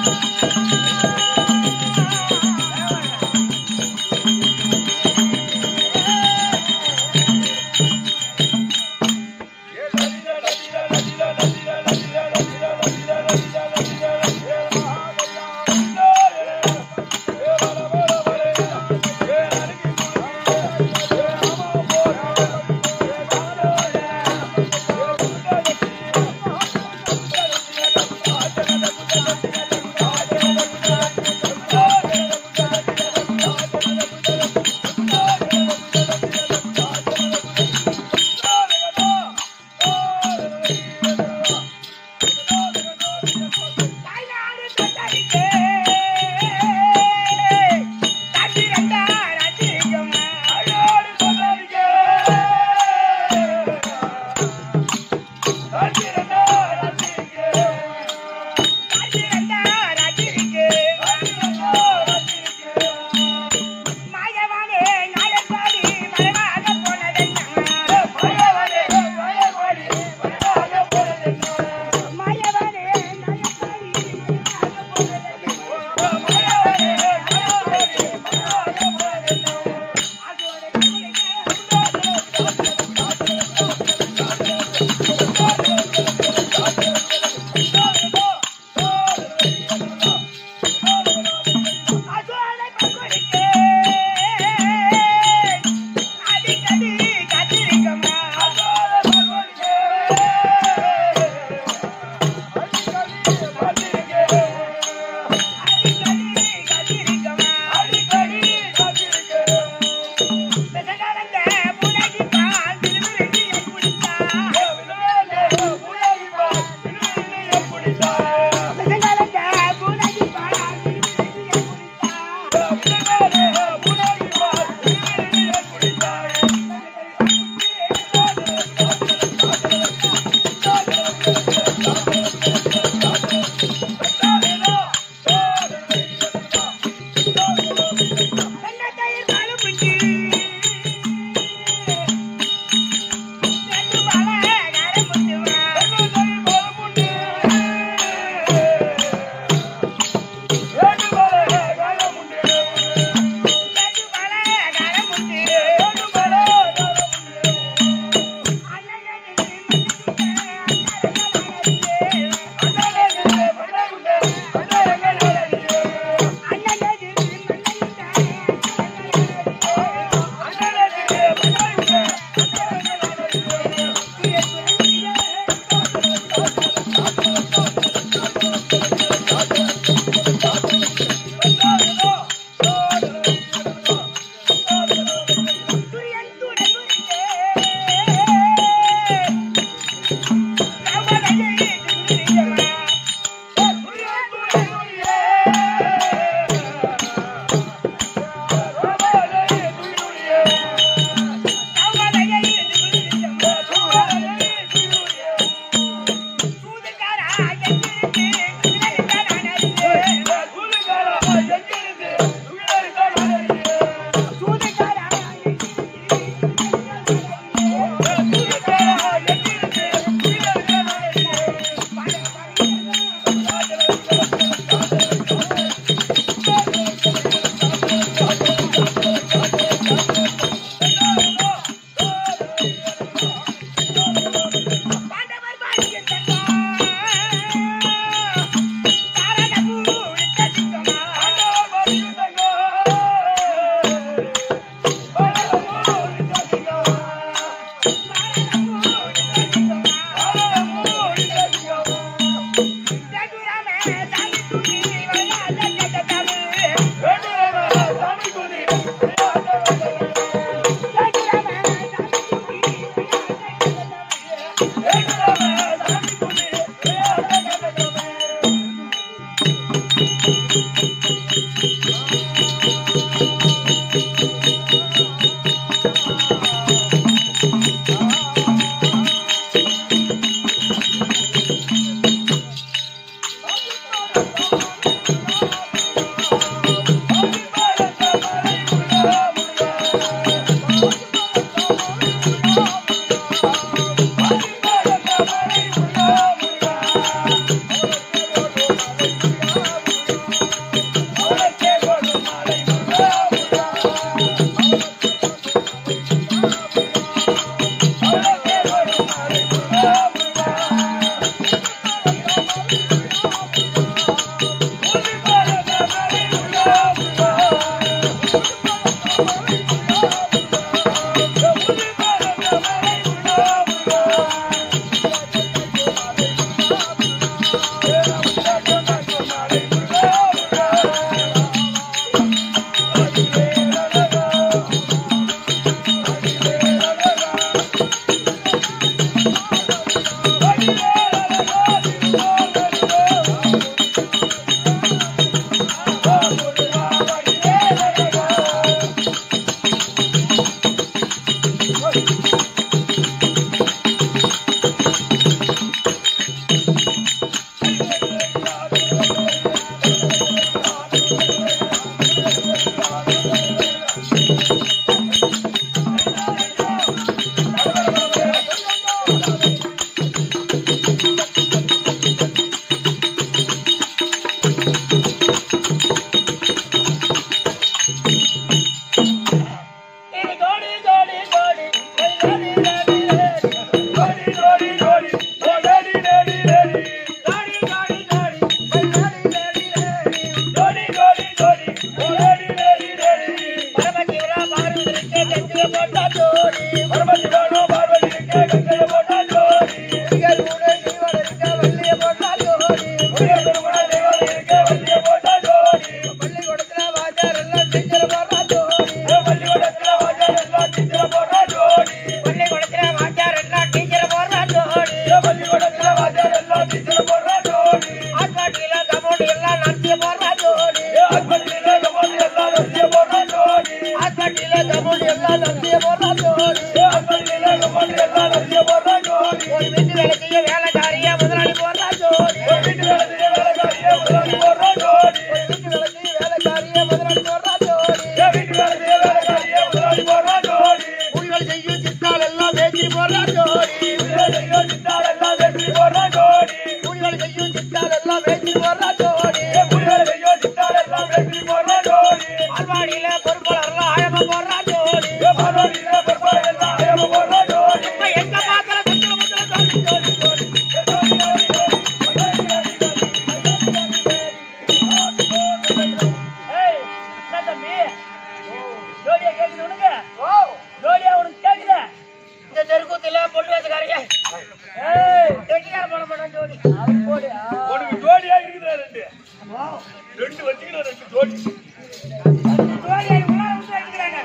முருகா வீட்டு வேலைக்கு வேலைக்காரியே முதலாளி போடுறா ஜோடி கூலிகள் செய்யும் சித்தால் எல்லாம் வேற்றி போடுறா ஜோடி கூலிகள் செய்யும் சித்தால் எல்லாம் வேற்றி போடுறா ஜோடி ஆழ்வாடியில பொறுப்பாளர்லாம் ஆயமா போடுறா ஜோடி இப்ப எங்க பார்க்கல சத்திர முத்திர ஜோடி ஜோடி ஜோடி ஏய், என்ன தம்பி? ஜோடியா கேக்குது உனக்கு? ஓ ஜோடியா உனக்கு கேக்குது? இந்த தெருக்கூத்துல பொண்ணு வச்சுக்காரங்க ஏய், கெட்டிக்கார பண்ண மாட்டான் ஜோடி அது போடு. ஆ. உனக்கு ஜோடியா இருக்குதா ரெண்டு ரெண்டு வச்சுக்கணும் ரெண்டு ஜோடி ஜோடியா இவங்களாம் வந்து அடிக்கிறாங்க.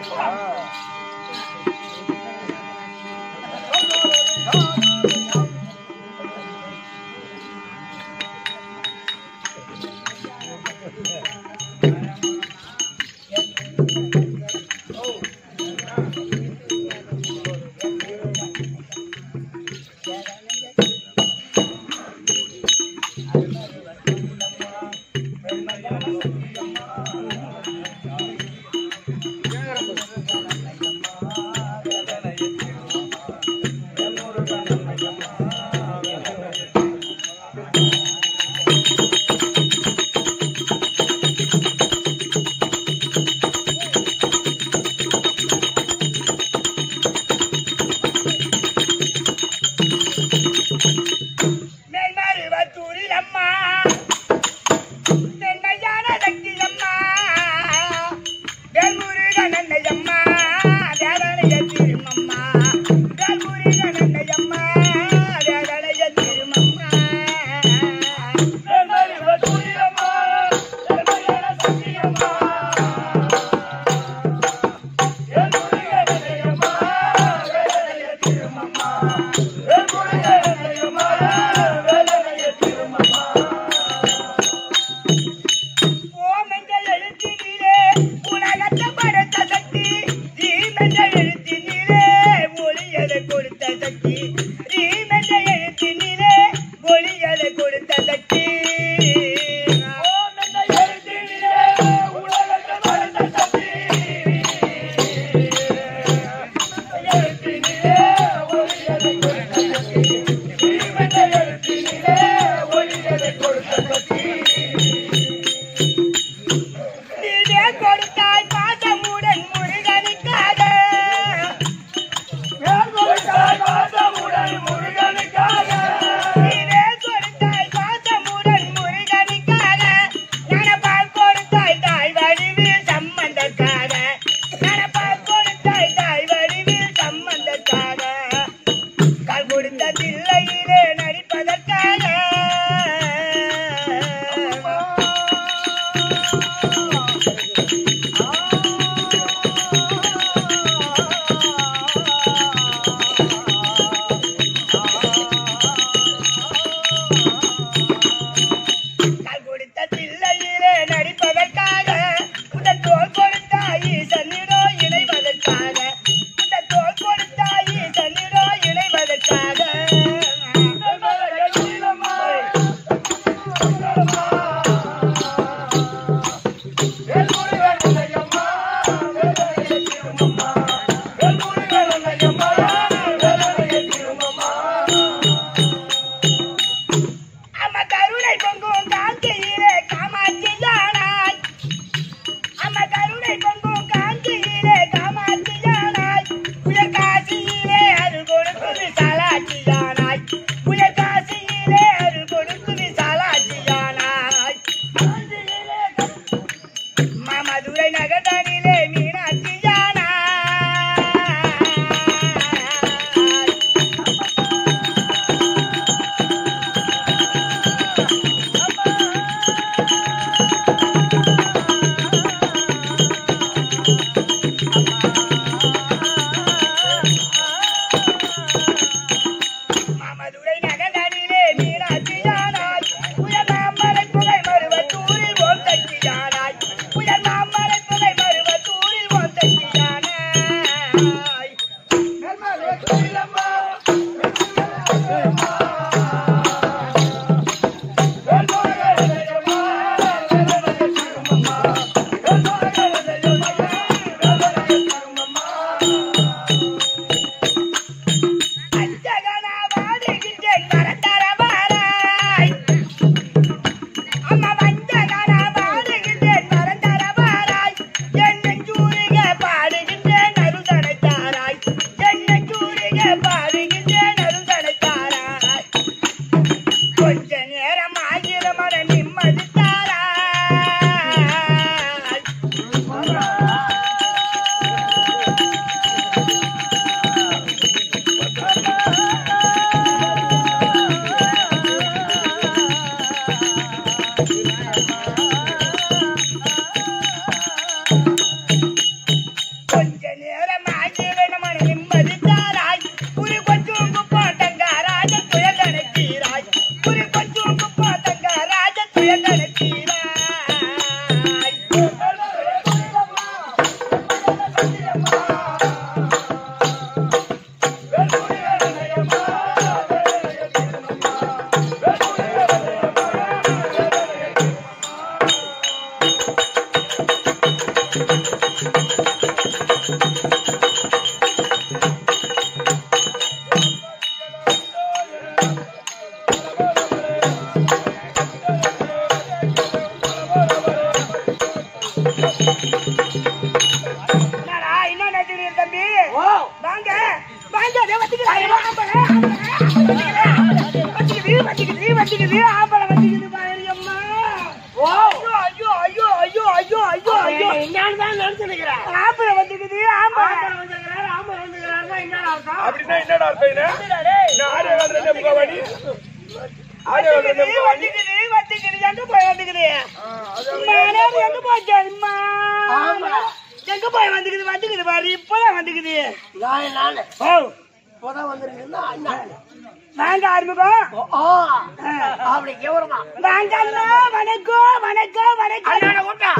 என்னன்னு தான் நினைச்சுக்கிறேன் ஆம்பளை வந்துக்குது ஆம்பளை ஆம்பளை வந்துக்கிறாரு ஆம்பளை வந்துக்கிறாருன்னா என்ன அர்த்தம் அப்படின்னா என்னடா அர்த்தம் இது? நான் ஆரிய காலத்துல முகவாடி ஆரிய காலத்துல வந்துக்குது முகவாடி வந்துக்குது வந்துக்குது எங்க போய் வந்துக்குது அது மானார் எங்க போச்சு அம்மா எங்க போய் வந்துக்குது வந்துக்குது பாரு இப்பதான் வந்துக்குது நான் நானு ஓ இப்பதான் வந்திருக்குன்னா அண்ணா வாங்க ஆரம்பிக்கும் ஓ அப்படி கௌரவமா வாங்க அண்ணா வணக்கம் வணக்கம் வணக்கம் அண்ணாட கூட்டா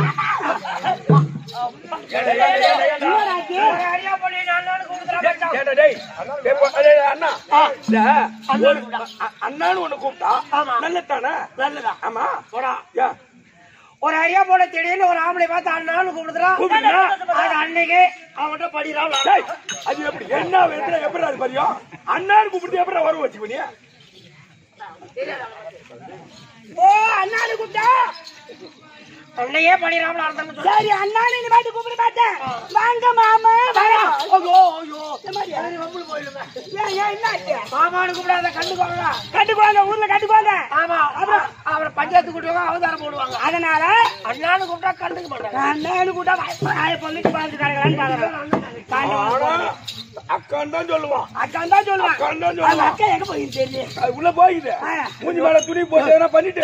என்னடாச்சு? ஐயா போலி அண்ணாடு கூப்பிடுறா ஏண்டா டேய், டேய் போ- அடே, அண்ணா இந்த ஒரு- அ- அண்ணான்னு ஒண்ணு கூப்பிட்டா ஆமா. நல்லதானே நல்லதா ஆமா போடா யா, ஒரு ஐயா போல திடீர்னு ஒரு ஆம்பளை பார்த்து அண்ணான்னு கூப்பிடுறா கூப்பிடுறா. அது அன்னைக்கு அவன்கிட்ட படிக்கிறான் டேய், அது எப்படி என்ன வேணும் எப்படி அது பரியும் அண்ணான்னு கூப்பிட்டு எப்படி வர வச்சு பண்ணியா ஓ அண்ணானு கூப்பிட்டா அன்னையே படிக்கிறான் அர்த்தம் சொல்லு. சரி அண்ணானு இந்த மாதிரி கூப்பிட மாட்டேன் வாங்க மாமா வரோம் ஐயோ ஐயோ சரி, வம்புல போயிடுமே. ஏன் ஏன் என்ன ஆச்சு மாமான்னு கூப்பிடாத கண்டுக்கோங்க கட்டுக்குவாங்க ஊர்ல கட்டுக்குவாங்க ஆமா அப்புறம் அவரை பஞ்சாயத்து கூட்டுவாங்க அவதாரம் போடுவாங்க அதனால அண்ணான்னு கூப்பிட்டா கண்டுக்க மாட்டாங்க அண்ணானு கூட்டா வாய பொண்ணுக்கு பார்த்து கிடக்கலான்னு பாக்குறேன் ஆனா அக்கான்னு தான் சொல்லுவான் அக்கான் தான் சொல்லுவான் அக்கான்னு தான் அந்த சொல்லுவான் அக்கா எங்க போய் தெரியும் அது உள்ள போயிது ஆ. மூஞ்சி மேல துணி போட்டு எதனா பண்ணிட்டு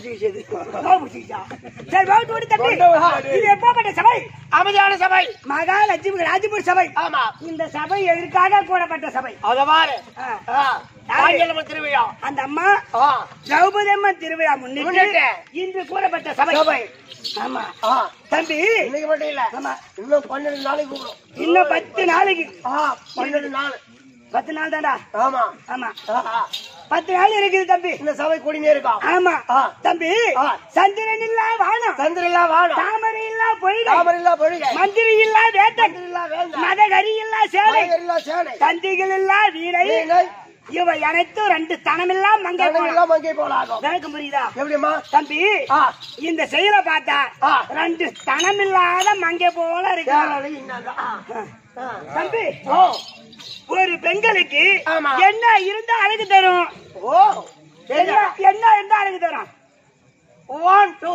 சரி வாட்டு ஓடி தம்பி கொண்ட வந்தாரு. இது எப்பப்பட்ட சபை அமைதியான சபை மகாலட்சுமி ராஜபுர சபை ஆமா இந்த சபை எதற்காக கூடப்பட்ட சபை அத பாரு ஆ. ஆங்கிலம திருவிழா அந்த அம்மா ஆ, திரௌபதி அம்மன் திருவிழா முன்னிட்டு முன்னிட்டு. இன்று கூறப்பட்ட சபை சபை ஆமா ஆ, தம்பி இன்னைக்கு மட்டும் இல்ல ஆமா இன்னும் பன்னெண்டு நாளைக்கு கூப்பிடும் இன்னும் பத்து நாளைக்கு ஆ, பன்னெண்டு நாள் பத்து நாள் தான்டா ஆமா ஆமா ஆ, ஆ. பத்து நாள் இருக்குது தம்பி இந்த சபை கூடினே இருக்கான் ஆமா ஆ. தம்பி ஆ. சந்திரன் இல்லா வானம் சந்திரில்லா வானம் தாமரை இல்லா பொய்கை தாமரில்லா பொழுகை மந்திரி இல்லா வேட்டன் சந்திரில்லா வேந்தா மதகரி இல்லா சேலை மலையரில்லா சேனை தந்திகள் இல்லா வீணை வீணை, இவை அனைத்தும் ரெண்டு தனமில்லா மங்கை போலாம். தனமில்லா மங்கை போலாகும் எனக்கு புரியுதா எப்படிம்மா தம்பி ஆ, இந்த செயலை பார்த்தா ஆ. ரெண்டு தனமில்லாத மங்கை போல இருக்கு கேரளி இன்னாங்க. ஆ, ஆ. தம்பி ஓ ஒரு பெண்களுக்கு ஆமா. என்ன இருந்தா அழகு தரும் ஓ என்ன என்ன இருந்தா அழகு தரும் ஒன் டூ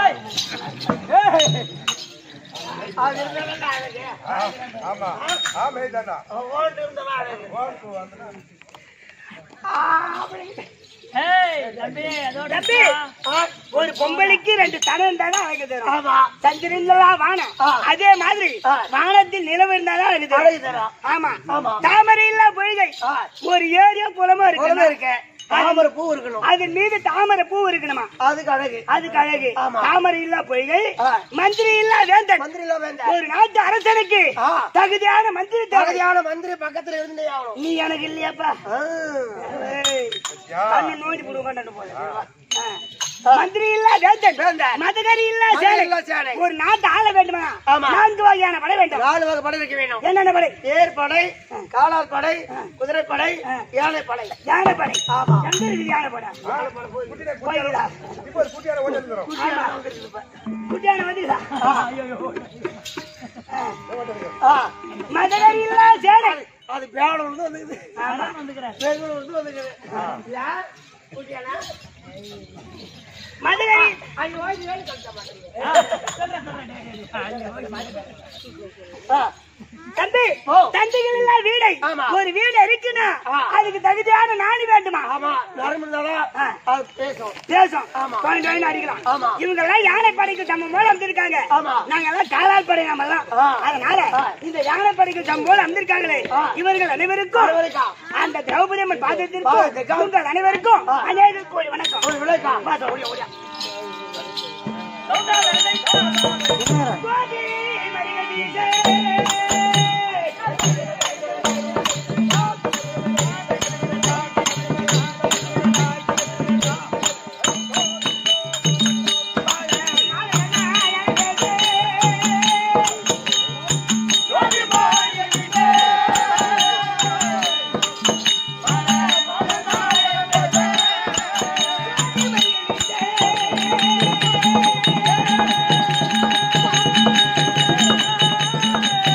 அது இருந்தா அழகு ஆமா ஆமா இதாண்டா ஒன் இருந்தா அழகு தம்பி ஒரு பொம்பளைக்கு ரெண்டு தனம் இருந்தாதான் அழகு தரும் ஆமா சந்திரன் இல்லா வானம் ஆ. அதே மாதிரி ஆ. வானத்தில் நிலவு இருந்தாதான் அழகு அழகு தரும் தரும் ஆமா ஆமா. தாமரை இல்லா பொய்கை ஆ. ஒரு ஏரியா குளமும் குழந்தை இருக்கு இருக்கு தாமரை பூ இருக்கணும் அதன் மீது தாமரை பூ இருக்கணுமா அதுக்கு அழகு அதுக்கு அழகு ஆமா. தாமரை இல்லா பொய்கை ஆ. மந்திரி இல்லா வேந்தன் மந்திரில வேண்டாம் ஒரு நாட்டு அரசனுக்கு ஆ. தகுதியான மந்திரி தேவை தகுதியான மந்திரி பக்கத்துல இருந்தே ஆகணும் நீ எனக்கு இல்லையாப்பா ஆ. ஏய், கண்ணு நோண்டி போடு கொண்டாந்து போல ஆ. மந்திரி இல்லா வேந்தன் வேந்தன். மதகரி இல்லா மந்திரி சேலை இல்லா சேலை. ஒரு நாட்டு ஆள வேண்டுமா ஆமா. நான்கு வகையான படை வேண்டும் நாலு வகை படை இருக்க வேணும் என்னென்ன படை தேர் படை காலார் படை குதிரை படை ஆ. யானை படை யானை படை ஆமா. எங்க இருக்குது யானை படை போயிருதா இப்போ ஒரு குட்டியார ஓடி வந்துரும் ஆமா. குட்டியான வந்துதா ஆ. மதகரி இல்லா சேலை அது பேனூர்ல இருந்து வந்துக்குது ஆமா பெங்களூர்ல இருந்து வந்துக்குது ஏன்? குட்டியானா? மதகரி அஞ்சு வயசு வேலை கட்ட மாட்டேங்குது. ஆ. தம்பி ஓ. தந்தைகள் இல்லா வீடை ஆமா. ஒரு வீடு இருக்குன்னா ஆ. அதுக்கு தகுதியான நாணி வேண்டுமா ஆமா நரம்பு இருந்தாலும் ஆ. அது பேசும் தேசம் ஆமா. கோயின் கோயின் அடிக்கலாம் ஆமா. இவங்க எல்லாம் யானை படைக்கு சம்பம் போல வந்திருக்காங்க ஆமா. நாங்க எல்லாம் காலால் படை நாம எல்லாம் ஆ. அதனால ஆ. இந்த யானை படைக்கு சம்பம் போல வந்திருக்காங்களே ஆ. இவர்கள் அனைவருக்கும் அனைவருக்கும். அந்த திரௌபதி அம்மன் பாதத்திற்கும் பாதத்திற்கும். உங்கள் அனைவருக்கும் ஆ. அநேக கோடி வணக்கம் ஒரு விளைக்கா வாசம், ஓடியா, ஓடியா. கோடி மணிகண்டீசே. ஆ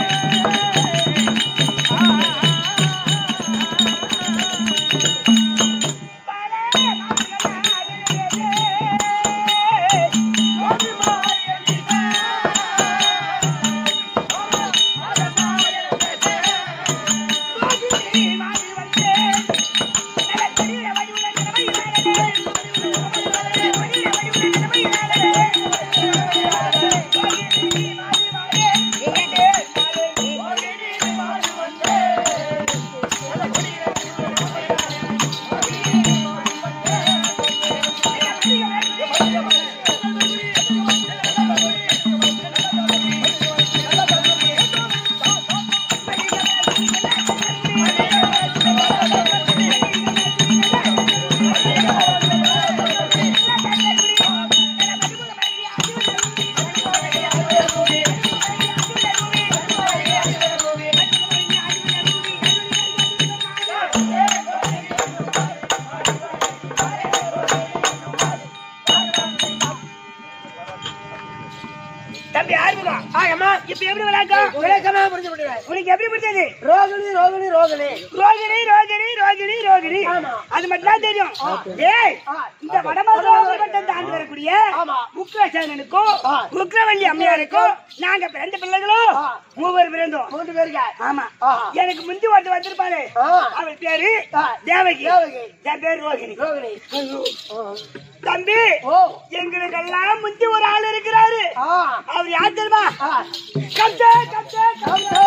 தம்பி ஆறுமுகம் ஆ, அம்மா. இப்ப எப்படி விளையாட்டம் விளக்கமா புரிஞ்சு விடுவேன். உனக்கு எப்படி பிடிச்சது ரோகிணி ரோகிணி ரோகிணி ரோகிணி ரோகிணி ரோகிணி ரோகிணி ஆமா. அது மட்டும் தான் தெரியும் ஏய் ஆ. இந்த வடமாவட்டம் தாண்டி வரக்கூடிய ஆமா. உக்ரசேனனுக்கும் ஆ. உக்ரவல்லி அம்மையாருக்கும் நாங்க பிறந்த பிள்ளைகளும் ஆ. மூவர் பிறந்தோம் மூன்று பேருக்கா ஆமா ஆ. எனக்கு முந்தி ஒருத்தர் வந்திருப்பாரு ஆ. அவர் பேரு ஆ. தேவகி தேவகி. என் பேரு ரோகிணி ரோகிணி தம்பி ஓ எங்களுக்கெல்லாம் முந்தி ஒரு ஆள் இருக்கிறாரு ஆ அவர் யார் தெரியுமா ஆ கப்சே கப்சே கப்சே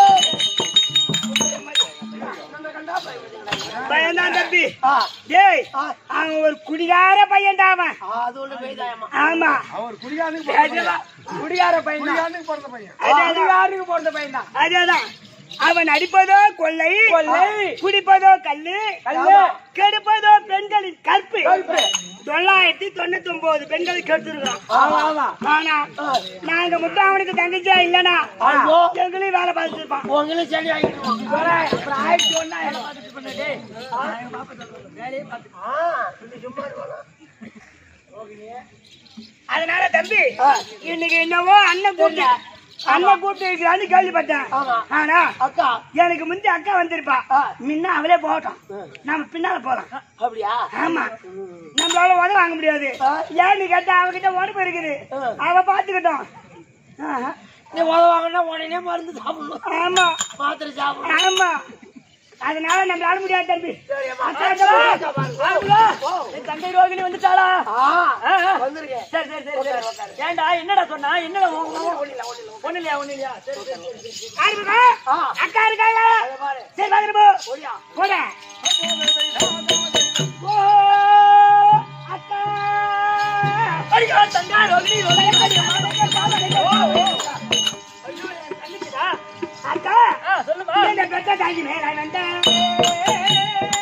பயந்தான் தம்பி ஆ டேய் ஆ. அவன் ஒரு குடிகார பையன்டா அவன் அது ஒண்ணு போய்தாயம்மா ஆமா அவர் குடிகாரனுக்கு அதேதான். குடியார பையன் தான். குடிகாரனுக்கு பிறந்த பையன் அதேதான். குடியாருக்கு பிறந்த பையன் தான் அதேதான் அவன் அடிப்பதோ கொள்ளை கொள்ளை. குடிப்பதோ கல்லு கல்லு. கெடுப்பதோ பெண்களின் கற்பு கற்பு. தொள்ளாயிரத்தி தொண்ணூத்தி ஒன்பது பெண்களை கெடுத்துருக்கான் ஆமா ஆமா ஆனா நாங்க மட்டும் அவனுக்கு தங்கச்சியா இல்லனா ஐயோ. எங்களையும் வேலை பார்த்துருப்பான் உங்களும் சரி ஆகிடுவோம் அப்புறம் ஆயிரத்தி ஒண்ணா என்ன பார்த்துட்டு பண்ணே சும்மா இருப்பானா அதனால தம்பி ஆ. இன்னைக்கு என்னவோ அண்ணன் கூட்டு அண்ணன் கூட்டு இருக்கிறான்னு கேள்விப்பட்டேன் ஆமா. ஆனா அக்கா எனக்கு முந்தி அக்கா வந்திருப்பா ஆ. முன்ன அவளே போகட்டும் நம்ம பின்னால போலாம் அப்படியா ஆமா நம்மளால உதவ வாங்க முடியாது ஆ. ஏன்னு கேட்டா அவகிட்ட உடம்பு இருக்குது ஆ. அவ பாத்துக்கிட்டோம் ஆஹா. நீ உதவாங்கன்னா உடனே மருந்து சாப்பிடணும் ஆமா மாத்திரை சாப்பிடணும் ஆமா அதனால நம்மளால முடியாது தம்பி சரிம்மா. அக்கா, அக்கா, அக்கா, அக்கா. ஆகுலா? என் தங்கை ரோகிணி வந்துட்டாளா ஆ ஆ, ஆ. வந்திருக்கேன் சரி சரி சரி சரி ஏன்டா என்னடா சொன்னா என்னடா ஒண்ணு இல்லையா ஒண்ணு இல்லையா சரி சரி சரி ஆறுமுகா, ஆ. அக்கா இருக்காங்க பாரு. சரி பாத்துட்டு போ ஓடியா போட ஓ அக்கா அடிக்கா தங்கா ரோகிணி ரோகிணி அக்கா சொல்லுமா இந்த பெத்த தாங்கி மேல வந்தேன்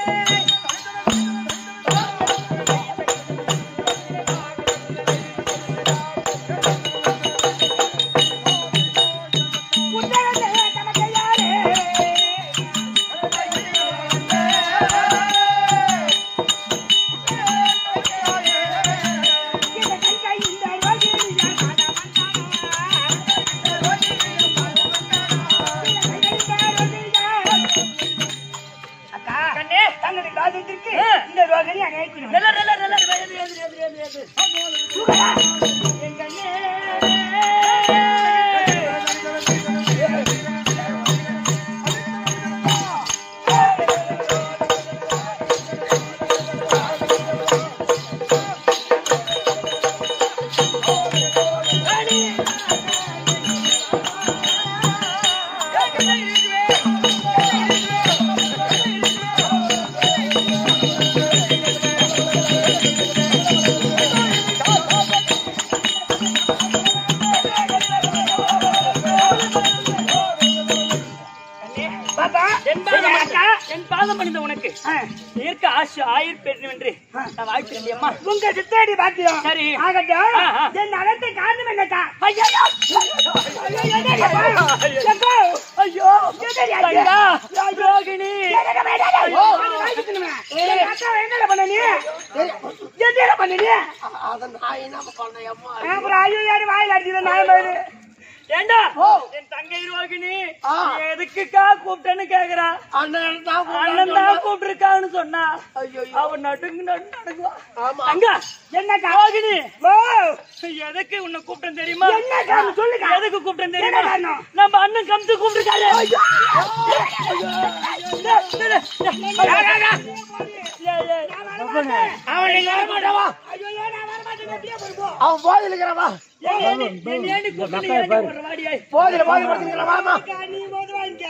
அக்கா கண்ணே தங்களுக்கு காதத்திற்கு இந்த ரோகிணி அணைக்கணும் நல்ல நல்ல நல்ல எது எது எது எது எது சுகரா என் கண்ணே பாப்பா என் பாதம் அக்கா என் பாதம் பணிந்த உனக்கு ஆ. தீர்க்க ஆசு ஆயுர் பெற்று என்று நான் வாழ்த்து அம்மா உங்க சித்தடி பாக்கியம் சரி. ஆகட்டும் ஆ, ஆ. என் அழைத்த காரணம் என்னக்கா ஐயா ஐயோ தங்கா ரோகிணி அத நான் என்ன பண்ணேன் அம்மா ஏண்டா ஓ. என் தங்கை ரோகிணி ஆ. நீ எதுக்குக்கா கூப்பிட்டேன்னு கேக்குறா அண்ணன் தான் அண்ணன் தான் கூப்பிட்டுருக்கான்னு சொன்னா ஐயோ அவன் நடுங்கு நடுங்கு நடுங்குவா ஆமா தங்கா என்னக்கா ரோகிணி ஓ எதுக்கு உன்னை கூப்பிட்டேன் தெரியுமா என்ன காரணம் சொல்லுங்க எதுக்கு கூப்பிட்டேன் என்ன தெரியுமா காரணம்? நம்ம அண்ணன் கம்சு கூப்பிட்டுருக்காரு அவன் நீங்க வர மாட்டாவா ஐயோ ஏன் நான் வர மாட்டேன் அப்படியே போய் போ அவன் போதில் இருக்கிறவா போதில் போதில் படுத்துக்கிறவாமா அக்கா, நீ போது வாங்கிக்க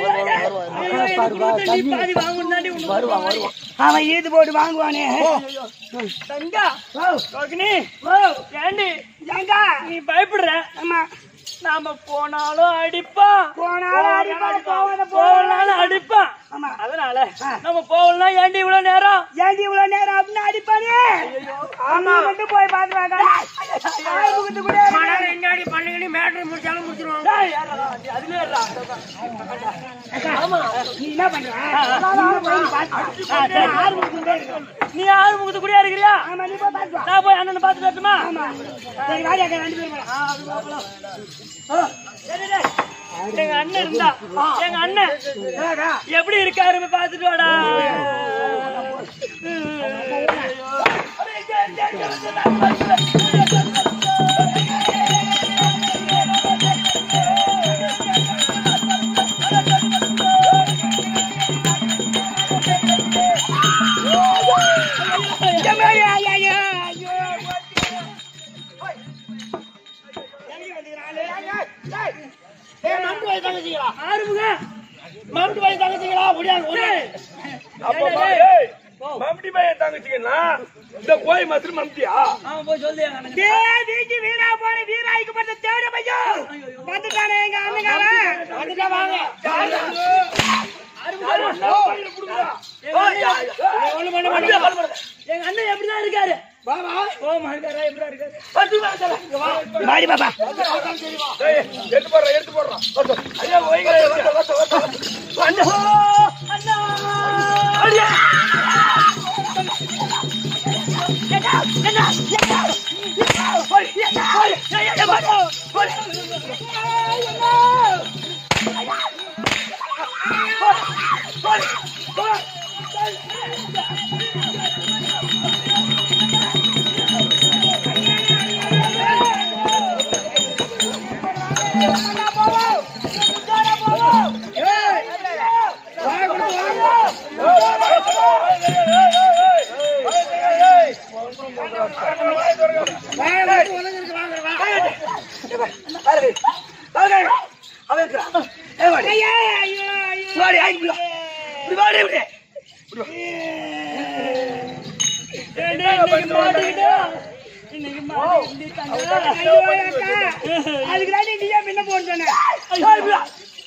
அவன் ஈது போட்டு வாங்குவானே தங்கா ரோகிணி ஏண்டி ஏங்கா நீ பயப்படுற ஆமா நாம போனாலும் அடிப்பான் போனாலும் அடிப்பான், போவாத போவாத. போகலாலும் அடிப்பான் ஆமா அதனால நம்ம போகலாம் ஏண்டி இவ்வளவு நேரம் ஏண்டி இவ்வளவு நேரம் அப்படின்னு அடிப்பானே ஆமா மட்டும் போய் பாத்துருவாங்க கூட எங்காடி பண்ணிக்கணும் மேட்ரு முடிச்சாலும் முடிச்சிருவாங்க டேய், யாரா? நீ அதுலயே இருடா. ஆமா நீ என்ன பண்ற நீ போய் பாத்து ஆ, சரி. நீ ஆறு முகத்து கூடயா இருக்கிறியா ஆமா நீ போய் பாத்து வா. நான் போய் அண்ணனை பார்த்துட்டு வரட்டுமா ஆமா சரி வாடி அக்கா ரெண்டு பேரும் போலாம். டேய், டேய், டேய். எங்க அண்ணன் இருந்தா எங்க அண்ணன் எப்படி இருக்காருன்னு பார்த்துட்டு வாடா ஆறுமுக மாட்டு வாங்கி தங்கச்சிங்களா முடியாது ஒரே அப்ப மா- ஏய், மம்டி பையன் தங்கச்சிங்கன்னா இந்த கோய் மாத்திரம் மம்டியா அவன் போய் சொல்லு எங்க அண்ணனுக்கு. டேய், வீச்சு வீணா போன வீராய்க்கு பட்ட தேவட பையன் வந்துட்டானே எங்க அண்ணங்காரன் வந்துட்டா வாங்க ஒண்ணு பண்ண மாட்டேன். எங்க அண்ணன் எப்படிதான் இருக்காரு கோவமா இருக்காரா எப்படிதான் இருக்காரு வாடி பாப்பா ஏய், எடுத்து போடுறா எடுத்து போடுறா ஐயா ஓய்ங்க இன்னைக்கு மாட்டிக்கிட்டாங்க. ஐயோ அக்கா அதுக்கு தான் நீ ஏன் முன்ன போன்னு சொன்ன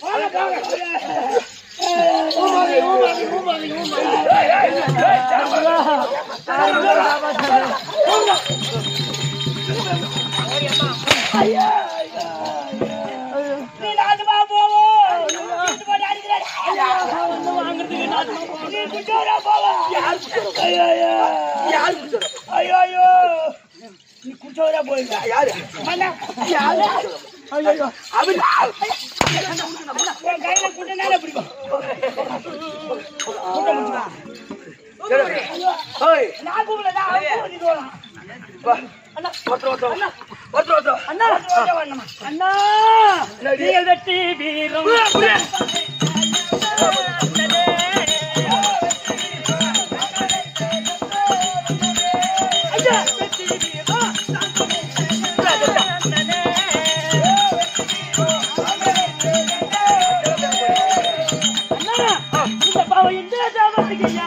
நீ நாட்டுமா போவோம் வீட்டு போட்டு அடிக்கிறாரு. நீ குட்டோரா போவோம் ஐயோ ஐயோ ஐயோ நீ குட்டோரா போயிருந்தா யாரு அண்ணா உன் கையில குட்டனால பிடிக்கும் குட்ட முடிச்சுமா ஏய் நான் கூப்பிடல நான் அவன் கூப்பிட்டு போலாம் வா அண்ணா ஒருத்தர் ஒருத்தர் ஒருத்தர் ஒருத்தர் அண்ணா குட்ட வரணுமா அண்ணா நீங்கள் வெட்டி வீரம் அண்ணா இந்த பாவம் இந்த ஜாபத்துக்கு ஐயா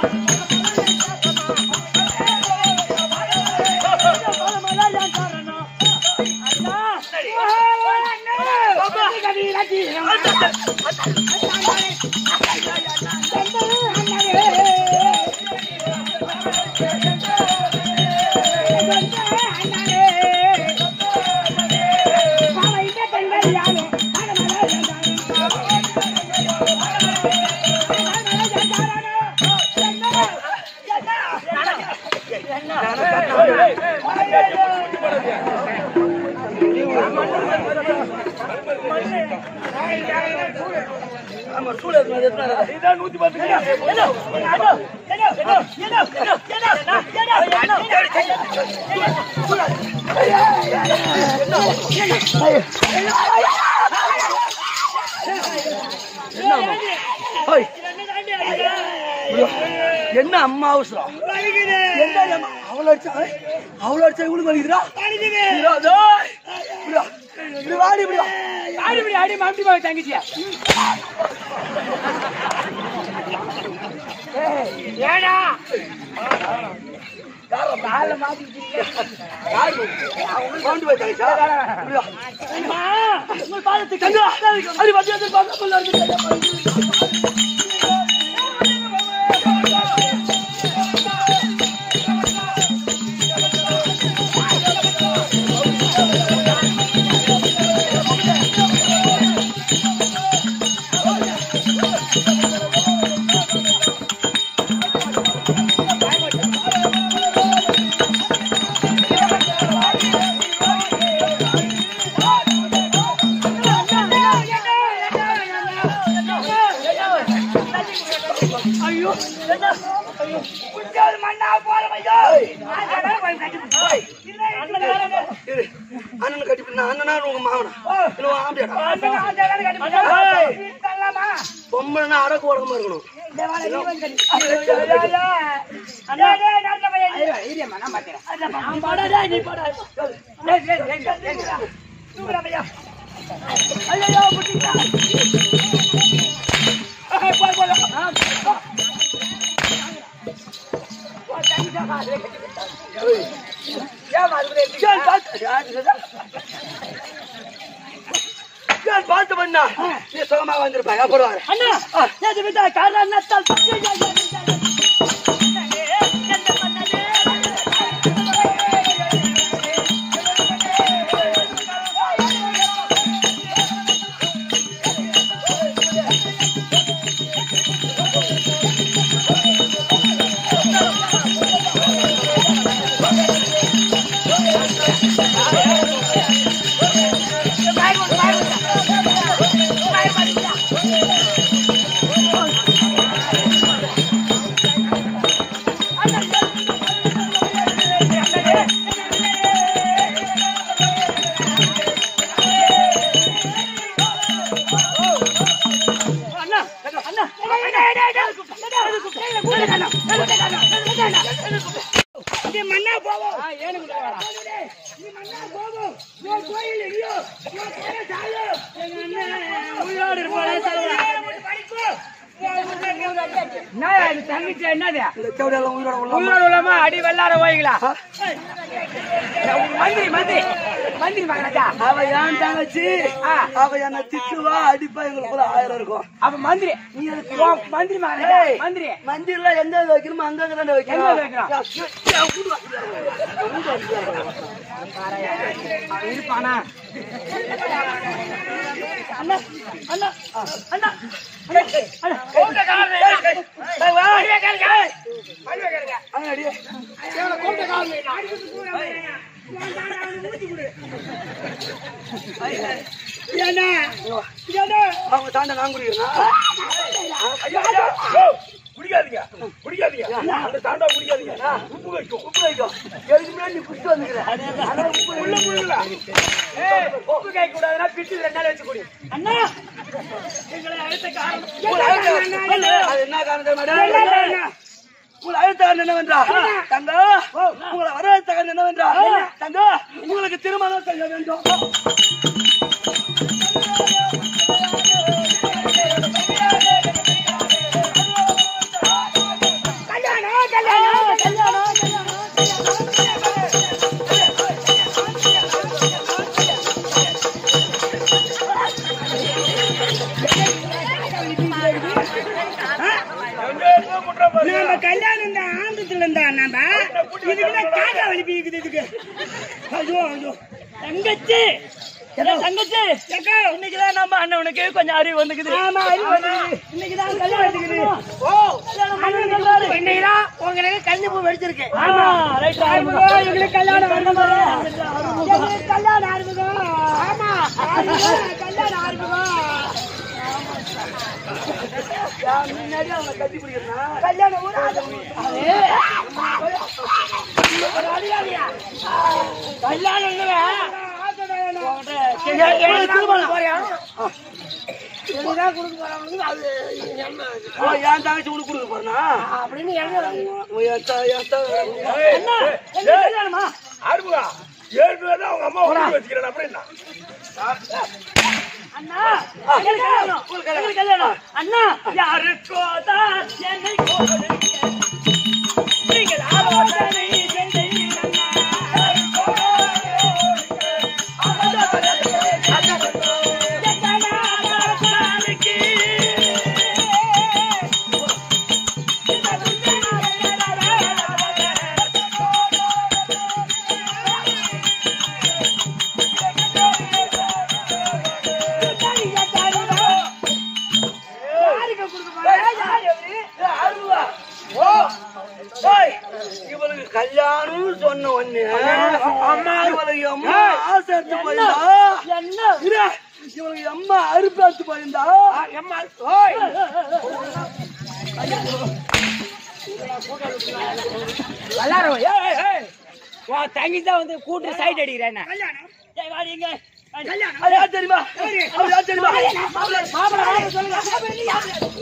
பாவமெல்லாம் ஏன் காரணம்? இதான் நூத்தி பத்து ஓய். என்ன அம்மா அவசரம் என்ன அம்மா? அவ்வளவு அடிச்சா ஏய், அவ்வளவு அடிச்சா இவளுக்கு வலிக்குதுடா இதோ, இதோ, இப்படி வா. இப்படி வாடி இப்படி வா. வாடி இப்படி ஆடி மாம்பி பாவை தங்கச்சியா ஏடா கொண்டு போய் தங்கச்சா இப்படி வா. அம்மா, உங்கள் பாதத்துக்கு கண்டா. அடி வந்து வந்து பாதம் போல இருக்கு. ஐயோ குட்டியாவது மண்ணா போறவையோ ஆச்சாரா போய் கட்டி இல்லை இரு. அண்ணனை கட்டிப்பிட்டு அண்ணனா உங்க மாமனா இல்ல உன் ஆம்பியாடா ஆச்சாரா கட்டி தள்ளலாமா பொம்பளைனா அடக்கு உடம்பா இருக்கணும் இந்த வாழை நீ வந்து கட்டி அண்ணா டேய் நல்ல பையன் ஐயோ நான் பாத்துறேன் பாடா டேய், நீ பாடா டேய் டேய் டேய் டேய் தூக்குறா பையா ஐயோ புட்டிங்களா போய் போய் ஏன் பார்த்து ஏன் பார்த்து பண்ணா நீ சுகமா வந்திருப்பா அப்புறம் வரேன் அண்ணா நேத்து விட்டா காரணம் நத்தால் இது மண்ணா போவோம் நீ மண்ணா போவோம் உன் கோயில் எங்கேயோ உன் கோயில் சாயோ எங்க அண்ணன் உயிரோடு இருப்பாளே படிக்கும் தங்கச்சி என்னது இந்த செவடியெல்லாம் உயிரோட உள்ள உயிரோடு உள்ளமா அடி வெள்ளார ஓய்களா மந்திரி மந்திரி மந்திரி மகனாச்சா அவ ஏன் தங்கச்சி அவ என்ன திட்டுவா அடிப்பா எங்களுக்குள்ள ஆயிரம் இருக்கும் அப்ப மந்திரி நீ எதுக்கு ஓ, மந்திரி மகனாச்சா ஏய். மந்திரி மந்திரில எந்த இது வைக்கணுமோ அங்க தானே வைக்கணும் எங்க வைக்கணும்? அவன் இருப்பானா அண்ணா அண்ணா அண்ணா அடி ஏன்னா அவங்க தாண்ட நான் குடிக்கிறேன் ஐயா, ஐயா, ஓ, குடிக்காதீங்க குடிக்காதீங்க அந்த தாண்டா குடிக்காதீங்க உப்பு வைக்கும் உப்பு வைக்கும் எதுக்கு முன்னாடி நீ குடிச்சு வந்துக்கிறேன் உள்ள முழுங்கல உப்பு கை கூடாதுன்னா பிட்டு ரெண்டு நாள் வச்சு குடி அண்ணா எங்களை அழுத்த காரணம் அது என்ன காரணம் மேடம் உங்களை அழுத்தகன் என்னவென்றா தங்க உங்களை வரவேற்கன் என்னவென்றா தங்க உங்களுக்கு திருமணம் செய்ய வேண்டும் எங்க இருந்தோ குட்டுற பாரு நம்ம கல்யாணம் இந்த ஆந்திரத்துல இருந்தா நம்ம இதுக்கு காக்கா வலிப்பு இருக்குது இதுக்கு ஐயோ ஐயோ தங்கச்சி என் தங்கச்சி ஏக்கா இன்னைக்குதான் நம்ம அண்ணனுக்கு கொஞ்சம் அறிவு வந்துக்குது ஆமா அறிவு வந்துக்குது. இன்னைக்குதான் கல்யாணத்துக்கு ஓ அண்ணன் சொல்றாரு இன்னைக்குதான் உங்களுக்கு கல்யாண பூ வெடிச்சிருக்கு ஆமா ரைட் ஆறுமுகம், எங்களுக்கு கல்யாணம் ஆறுமுகம். எங்களுக்கு கல்யாணம் ஆறுமுகம். ஆமா ஆறுமுகம், கல்யாணம் ஆறுமுகம். முன்னாடி அவங்க கட்டி பிடிக்கிறேன் கல்யாணம் ஊர் ஆடு. ஒரு அதிகாரியா? கல்யாணம் இல்லையா? எனக்கு திருமணம் போறியா? எனக்குதான் கொடுக்க போறாங்களுக்கு அது என்ன? ஓ, என் தங்கச்சி உனக்கு கொடுக்க போறேனா அப்படின்னு எழுதுறாங்க. ஓ, என் த- என் த- ஏய், அண்ணா ஏய், எங்க ஏய், கல்யாணமா ஆறுமுகா ஏற்கனவே தான் அவங்க அம்மா உடம்பு வச்சுக்கிறேன் அப்புறம் என்ன அண்ணா எங்களுக்கு கல்யாணம் எங்களுக்கு கல்யாணம் அண்ணா யாருக்கோ தான் என்னை கோருங்க. நீங்கள் ஆலோசனை செய்தீர்கள் அண்ணா. ஏய், இவளுக்கு கல்யாணம்னு சொன்ன உடனே அம்மா இவளுக்கு அம்மா ஆசை எடுத்து போயிருந்தா என்ன இரு, இவளுக்கு அம்மா அறுப்பு எடுத்து போயிருந்தா எம்மா, ஓய். எல்லாரும் ஏய், ஏய், ஏய். உன் தங்கி தான் வந்து கூட்டு சைட் அடிக்கிறேன் என்ன? கல்யாணம் ஏய், வாடி இங்க. வாடி. கல்யாணம் அது யார் தெரியுமா அவர் யார் தெரியுமா மாப்பிள்ளை, மாப்பிள்ளை சொல்லுங்க.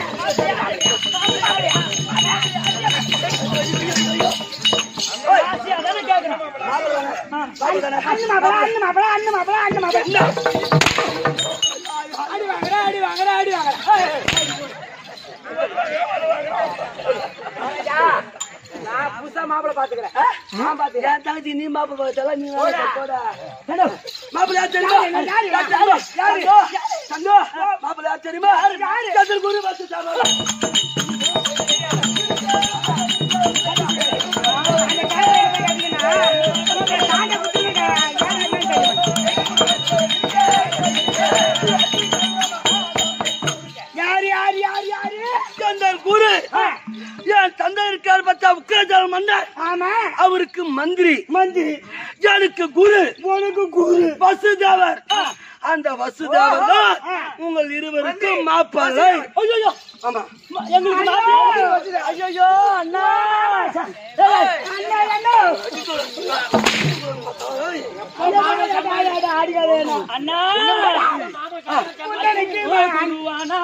ஆசையா தானே கேட்கிறேன். அண்ணு மாப்பிள அண்ணு மாப்பிள அண்ணு மாப்பிள அண்ணு மாப்பிள அடி வாங்குற, அடி வாங்குற, அடி வாங்குற. ஏய், ஏய். நான் புதுசா மாப்பிள்ளை பாத்துக்கிறேன் நான் பாத்துக்கிறேன் என் தங்கச்சி நீ மாப்பிள்ளை பார்த்தா நீ வேலை போட மாப்பிள்ளை யார் தெரியுமா யார் தெரியுமா யாரு சங்கோ மாப்பிள்ளை யார் தெரியுமா கதிர் குரு வந்து யாரு யாரு யாரு யாரு கந்தர் குரு என் தந்தை இருக்கார் பார்த்தா உக்கிரஜால மன்னர் ஆமா அவருக்கு மந்திரி மந்திரி எனக்கு குரு உனக்கு குரு வசுதேவர் அந்த வசுதேவர் தான் உங்கள் இருவருக்கும் மாப்பிள்ளை ஐயோ ஆமா எங்களுக்கு மாப்பிள்ளை ஐயோ அண்ணா ஏய், அண்ணா அண்ணா அண்ணா குந்தனைக்கு குருவானா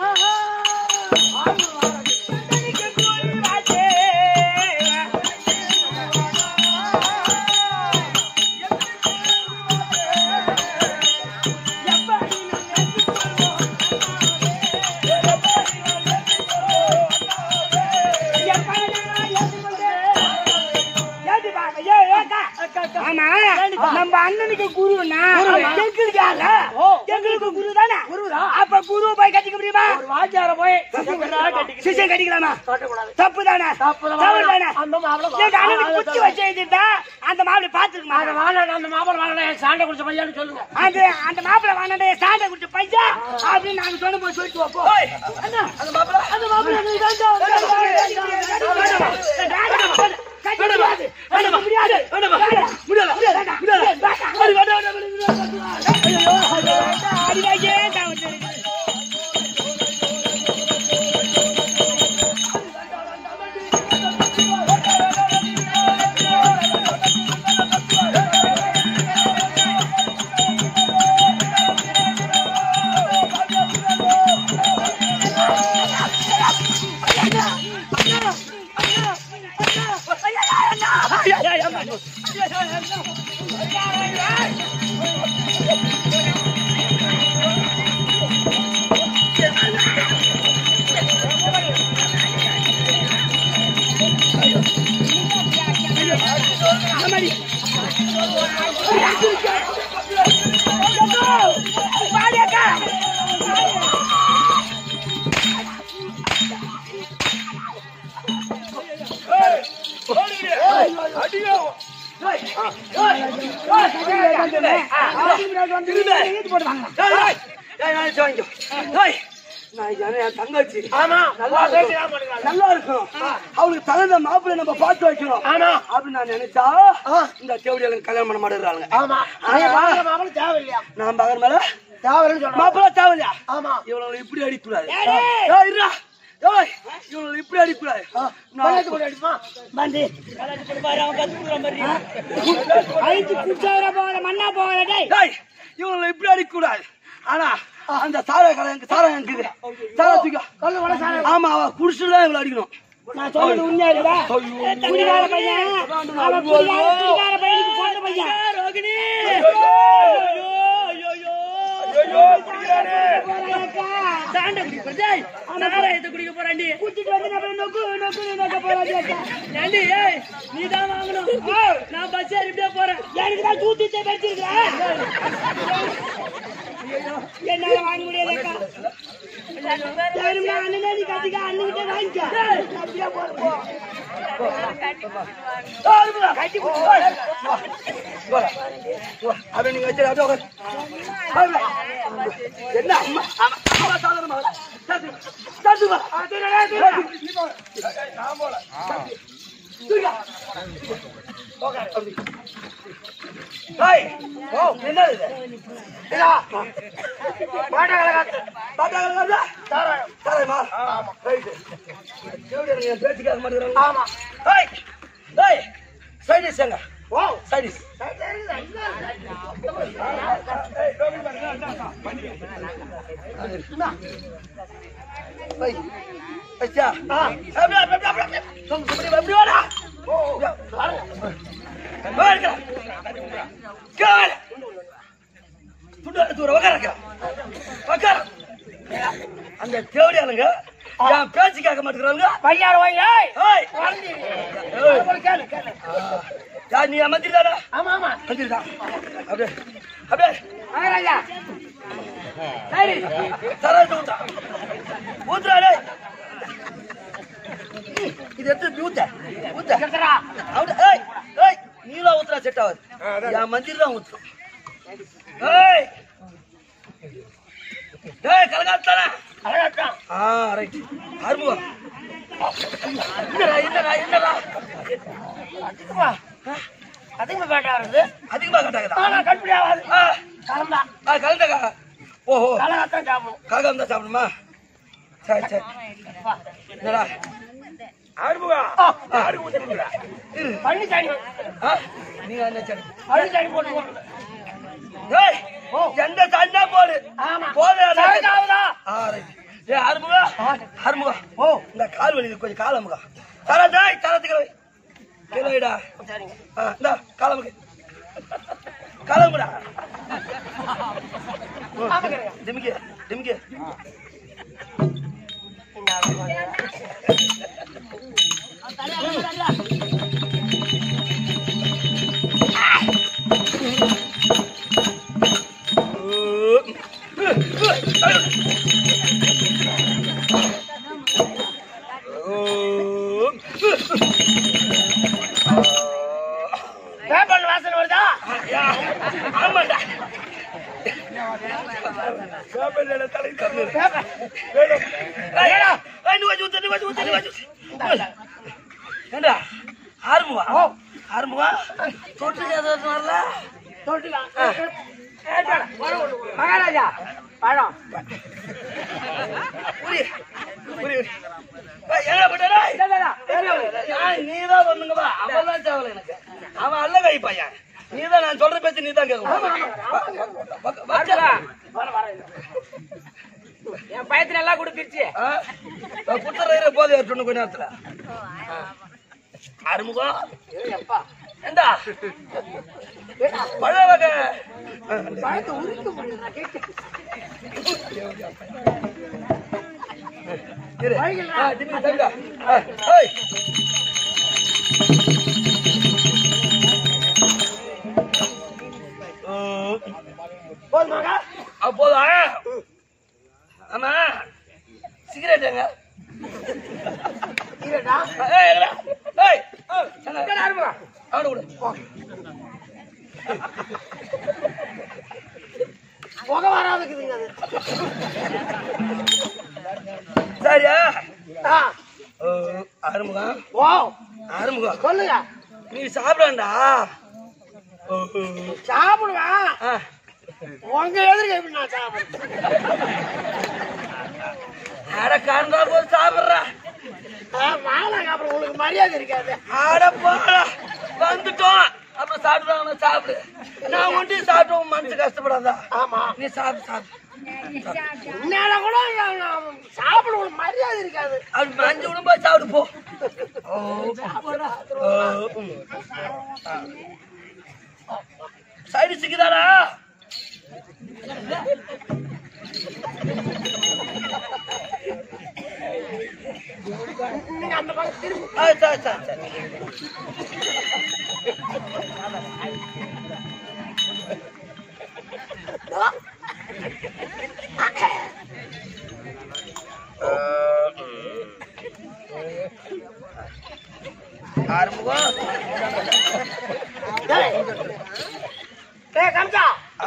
ஆமா நம்ம அண்ணனுக்கு குருனா எங்களுக்கு யாரு எங்களுக்கு குரு தானே அப்ப குரு போய் கட்டிக்க முடியுமா ஒரு வாத்தியார போய் கட்டிக்கிட்டு சிஷன் கட்டிக்கலாமா கட்டக்கூடாது தப்பு தானே தப்புதான். தவறு தானே அந்த மாப்பிள்ளை எங்க அண்ணனுக்கு குச்சி வச்சிருந்தா அந்த மாப்பிளை பாத்துருக்குமா அந்த வாழ அந்த மாப்பிள்ளை வாழ சாண்டை குடிச்ச பையன்னு சொல்லுங்க அந்த அந்த மாப்பிளை வாங்கினே சாண்டை குடிச்ச பையன் அப்படின்னு நாங்க சொன்ன போய் சொல்லிட்டு வைப்போம் அண்ணா அந்த மாப்பிளை அந்த மாப்பிளை நீ வேண்டாம் கட்ட முடியாது கட்ட முடியாது அடிவாயே தான் வந்து தங்கச்சி ஆமா நல்லா இருக்கும். நல்லா இருக்கும் அவளுக்கு தகுந்த மாப்பிள்ளை நம்ம பார்த்து வைக்கணும் ஆமா அப்படின்னு நான் நினைச்சா இந்த தேவடி கல்யாணம் பண்ண மாட்டேங்கிறாங்க ஆமா மாப்பிள்ளை தேவையில்லையா நான் பகல் மேல தேவைன்னு சொல்றேன் மாப்பிள்ளை தேவையா ஆமா இவங்களை இப்படி அடிக்கூடாது யாரு? ஏய், இருடா. ஏய், இவங்களை இப்படி அடிக்கூடாது நான் பையத்து கூட அடிப்பா வந்து கலாச்சி கொடுப்பாரு அவன் கத்து கொடுக்குற மாதிரி ஐந்து குச்சாவர போகிற மண்ணா போகிற டேய் டேய், இவங்களை இப்படி அடிக்கக்கூடாது ஆனா அந்த சாரா கடை எனக்கு சாரா இருக்குது சாரா தூக்க ஆமா அவ குடிச்சுட்டு தான் இவளை அடிக்கணும் நான் சொல்றது உண்மையா இருக்குதா குடிகார பையன் அவன் குடிகார குடிகார பையனுக்கு போன்ற பையன் ரோகிணி போறாக்கா. சாண்டை குடிக்க டேய் சாராயத்தை குடிக்க போறாண்டி குடிச்சிட்டு வந்து நம்ம நொக்கு நொக்கு நொக்க போறாங்க ஏண்டி ஏய் நீ தான் வாங்கணும் நான் பஸ் ஏறி இப்படியே போறேன் எனக்கு தான் தூத்தி வச்சிருக்கிறேன் என்னால வாங்க முடியாதக்கா யாருமே அண்ணனே நீ கட்டிக்க அண்ணன்கிட்ட வாங்கிக்க அப்படியே போறோம் கட்டி அதை நீங்க வச்சு அப்படியே உட்காரு. அப்படியே. என்ன அம்மா அம்மா, அம்மா சாதாரணமா வரல. சாத்து, சாத்து வா. சாத்து. அப்படி. ஏய், ஓ, என்னது இது? இதா. பாட்டா கலக்காதா? சாராயமா? ரைட்டு. எப்படி இருக்கு? என் பேச்சு கேட்க மாட்டேங்கிறாங்க. ஏய், ஏய், side dish எங்க? Side dish. ஏய், ஐயா. அப்படி, அப்படி, அப்படி, அப்படி. சும், சும்மா, அப்படி வாடா. வா, இருக்கா. கீழே வாடா. துண்டு எடுத்து வர, உக்கார இருக்கா. உக்கார. அந்த தேவடியாளுங்க என் பேச்சு கேட்க மாட்டேங்கிறாங்க பையார் வாங்கி ஏய், கேளு கேளு யார் நீ மந்திரிதானா ஆமா ஆமா மந்திரிதா அப்படியே அப்படியே மகாராஜா சரி தராசு ஊத்தா ஊத்துறா டேய் இது எடுத்து ஊத்த ஊத்த சக்கரா அப்படியே ஏய் ஏய் நீலாம் ஊத்துறா செட் ஆகாது என் மந்திரி தான் ஊத்துறோம் ஏய் டேய் கலகாத்தானே அழகாட்டம் ஆ ரைட் ஆறுமுகம் என்னடா என்னடா என்னடா அதிகமா அதிகமா வேண்டாம் வருது அதிகமா கட்டாங்கடா ஆனா கட்டுப்படி ஆகாது ஆ கலந்தா ஆ கலந்தக்கா ஓஹோ கலகாத்தான் சாப்பிடும் காகம் தான் சாப்பிடுமா சரி சரி என்னடா ஆறுமுகம் ஆறு ஊத்துறீங்களா? இரு பழனிசாமி ஆ நீங்க என்ன சரி பழனிசாமி போட்டு போட்டு ஏய் எந்த தண்ணா போடு ஆமா போதே சரிதாவுதா ஆ ரைட் ஏய் ஆறுமுகா ஆறுமுகா ஓ இந்த கால் வலி கொஞ்சம் கால் அமுகா தர டேய் தரத்துக்கு வை கீழே வைடா சரிங்க ஆ இந்த காலமுக்கு காலமுடா பாத்துக்கிறேங்க டிமிக்கி டிமிக்கி பேப்பர் வாசனை வருதா ஆமாண்டா வேப்பலையில தலை கண்ணு. பேப்பர் ஏடா நீ வச்சு ஊத்து நீ வச்சு ஊத்து நீ வச்சு ஊத்து. ஏண்டா ஆறுமுகா ஆறுமுகா தொட்டு ஏதாவது வரல தொட்டுலாம் ஏட்டாடா, பழம் கொண்டு போ. மகாராஜா பழம் புரி புரி என்ன பண்ணா நீ தான் வந்துங்க வா அவன் தான் தேவலை எனக்கு அவன் அல்ல கை பையன் நீ தான் நான் சொல்ற பேச்சு நீ தான் கேட்கணும் வர வர என் பயத்துல எல்லாம் கொடுத்துருச்சு குத்துற போதை ஏற்றணும் கொஞ்ச நேரத்துல அறுமுகம் ஏண்டா பழ வகை பழத்தை உரிக்க முடியும் நான் கேட்கிறேன். இரு. ஆ, திம்மி, தங்க. ஆ, ஏய். ஓ, போதுமாங்க அப்போதா ஆமா சிகரெட் எங்க இருடா ஏய், எங்கடா? ஏய், ஆ, எங்க? இங்கடா இருமா. அவனை விடு. போ. புகை வராதுக்குதுங்க அது சரியா ஆ, ஓ, ஆறுமுகம் ஓ ஆறுமுகம் சொல்லுங்க நீ சாப்பிடண்டா சாப்பிடுவேன் உங்க எதிர்க்க எப்படி நான் சாப்பிடுறேன் அட காண்டா போது சாப்பிடுறா வாழாங்க அப்புறம் உங்களுக்கு மரியாதை இருக்காது அட போடா வந்துட்டோம் அப்புறம் சாப்பிடுறாங்க சாப்பிடு நான் ஒண்டி சாப்பிட்டோம் மனசு கஷ்டப்படாதா ஆமா நீ சாப்பிடு சாப்பிடு உன்னால கூட நான் சாப்பிட உங்களுக்கு மரியாதை இருக்காது அப்படி அஞ்சு விடும் போய் சாப்பிடு போ ஓ, ம். சைடு சிக்குதாடா நீங்க அந்த பக்கம் திரும்பி ஆ, சரி சரி சரி ஆறுமுகம் டேய் டேய் கம்சா ஆ,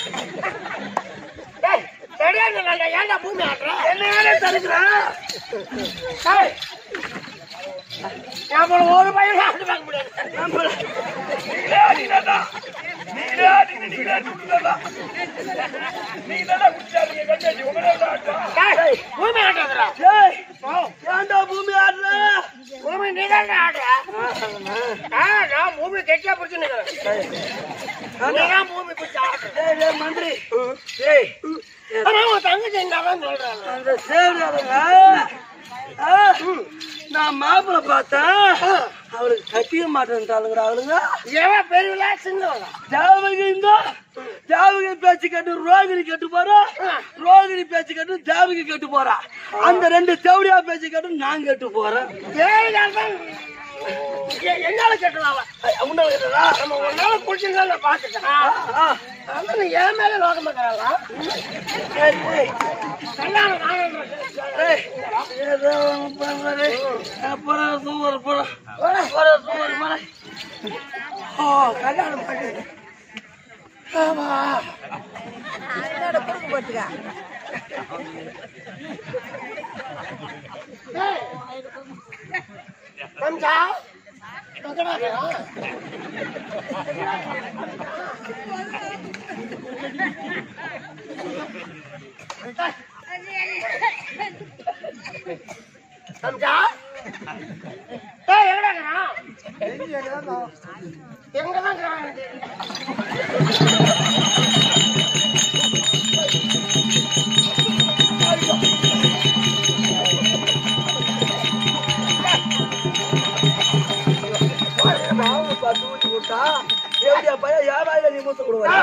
டேய் சரியா நான் ஏன்டா பூமி ஆட்டுற என்ன வேலை தருகிறா டேய் என் போல ஒரு பையன் ஆட்டு பார்க்க முடியாது நீங்களே அடிங்கடா. நீங்களே அடிங்க, நீங்களே அடிங்கடா. நீங்க தானே குடிச்சாதீங்க, கஞ்சாச்சி, உங்களே தான் ஆட்டம். டேய், பூமி ஆட்டுறா ஏய், ஏன்டா பூமி ஆடுற பூமி நீ தான் ஆடுற ஆ, நான் பூமி கெட்டியா பிடிச்சு நிக்கிறேன் நீ தான் பூமி பிடிச்சு ஆடுற டேய், டேய், மந்திரி டேய், ஆனா உன் தங்கச்சி என்னதான் சொல்றாங்க அந்த சேவடியாருங்க, ஆ, நான் மாப்பிள்ளை பார்த்தேன் அவளுக்கு கட்டிய மாட்டேன்ட்டாளுங்கடா அவளுங்க எவன் பெரியவளா சின்னவளா தேவகிங்க தேவகி பேச்சு கேட்டு ரோகிணி கேட்டு போறா ரோகிணி பேச்சு கேட்டு தேவகி கேட்டு போறா அந்த ரெண்டு தேவடியா பேச்சு கேட்டு நான் கேட்டு போறேன் ஏழு நாள் தான் எ- என்னால கேட்டதாவ உன்னை கேட்டதா? நம்ம ஒரு நாள் குடிச்சிருந்தா நான் பாத்துட்டேன் ஆ, ஆனா நீ என் மேல நோக்கம் இருக்கிறாங்களா ஏய், ஏய், கல்யாணம் நானும் ஏய், ஏதோ ஒண்ணு பண்றாரு. ஆ, போறேன், சூப்பர், போறேன். போறேன், சூப்பர், போறேன். ஓ, கல்யாணம் பண்ணி ஆமா கொஞ்சா எங்கடா இருக்கா? சம்ஜா ஏய் எங்கடா இருக்கா? எங்கதான் இருக்கிறான் பாவம் பார்த்து ஊத்தி விட்டா எப்படியா பையன் யாராயிரம் நீ மூத்த கொடுவா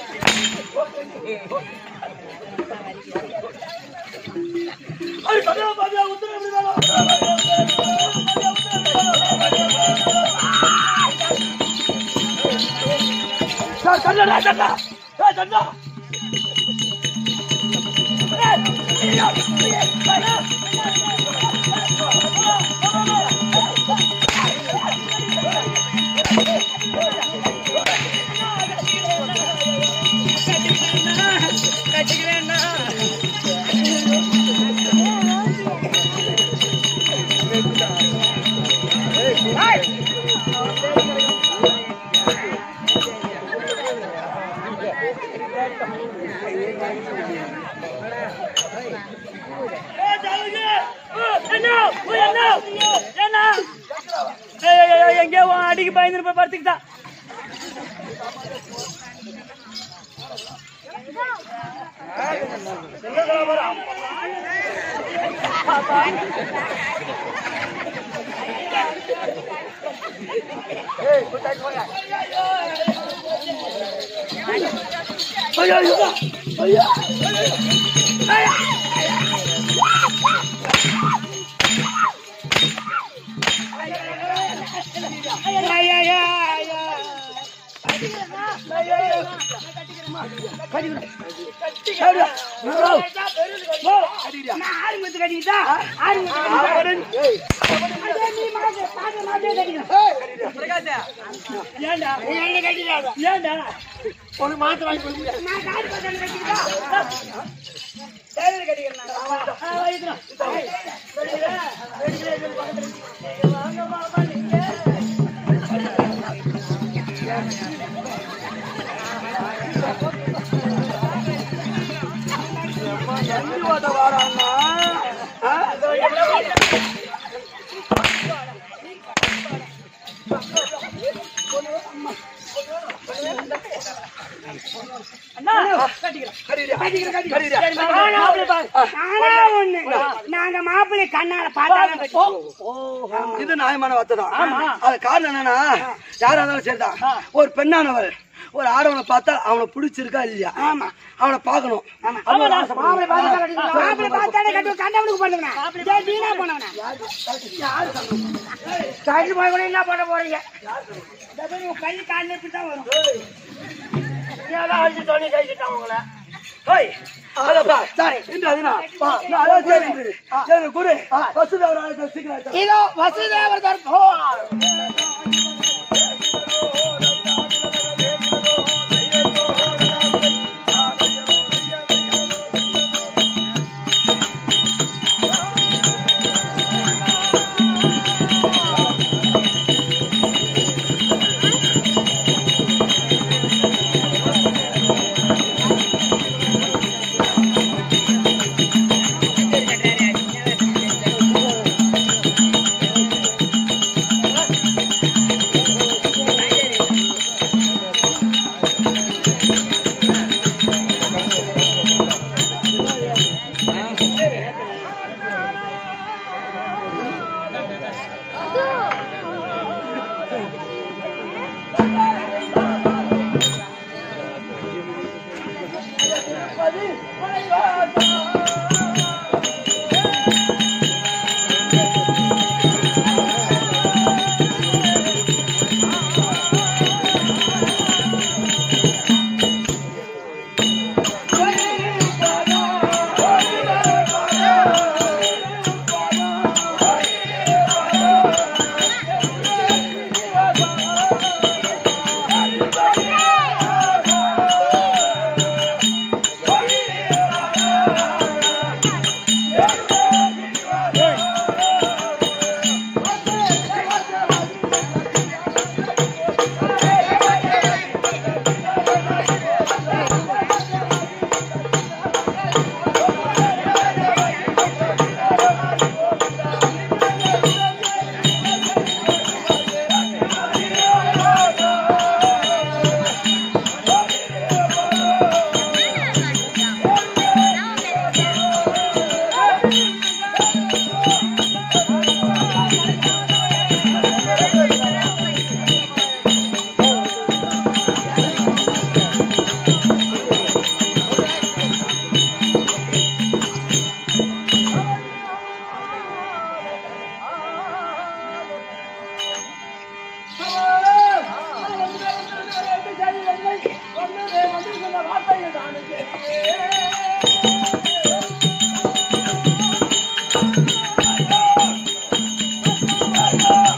ஐய், பாத்தியா, பாத்தியா, உத்தரவு எப்படி வேணும்? சார், தண்டா, தண்டா. ஏய், தண்டா. ஏய், ஐயா, ஐயா, ஐயா. எங்கேயோ அடிக்கு பயந்து போய் படுத்துக்கிட்டான் ஐயா, ஐயா, ஐயா. ஐயா, ஐயா. நான் ஆரம்பத்து கட்டிக்கிட்டா ஆரம்பத்து கட்டிக்கிட்டா அதே நீ மாட்டு பாட்டு மாட்டே கட்டிக்கிறேன் ஏண்டா நீ என்ன கட்டிடாத ஏண்டா ஒரு மாத்து வாங்கி கொடுங்க நான் காடு பசங்க கட்டிக்கிட்டா ஆ, வைக்கிறோம். எங்க ஓட்ட வாடான்னா? ஆ? அண்ணா கட்டிக்கிறேன் கடிடியா, கட்டிக்கிறேன் கடிடியா. கட்டிக்கிறேன் நானா அப்படி பாரு. நானா ஒண்ணு நாங்க மாப்பிள்ளை கண்ணால பார்த்தாலும் கட்டிக்கிறோம். இது நியாயமான வார்த்தை தான் அது காரணம் என்னன்னா யாரா இருந்தாலும் சரிதான் ஒரு பெண்ணானவள் ஒரு ஆடவனை பார்த்தா அவனை பிடிச்சிருக்கா இல்லையா ஆமா அவனை பார்க்கணும் அது ஒரு ஆசை. மாப்பிள்ளை பார்த்தாலே கட்டிக்கிறோம். மாப்பிள்ளை பார்த்தாலே கட்டுவோம். கண்டவனுக்கு பண்ணுங்கண்ணா. டேய், வீணா போனவனா. கட்டி போய் கூட என்ன பண்ண போறீங்க இந்த பாரு, உன் கை கால்ல இப்படித்தான் வரும். ஏதாவது அடிச்சு தோணி கழிச்சுட்டான் உங்களை ஹேய், அதப்பா, சாரி, இந்த அதுனா, வா, நான் அதான் சரி, சரி, சரி, குரு, வசதி அவர் ஆளுக்கு சீக்கிரம் ஆயிட்டு. இதோ வசுதேவர் போவார் ஆ ஆ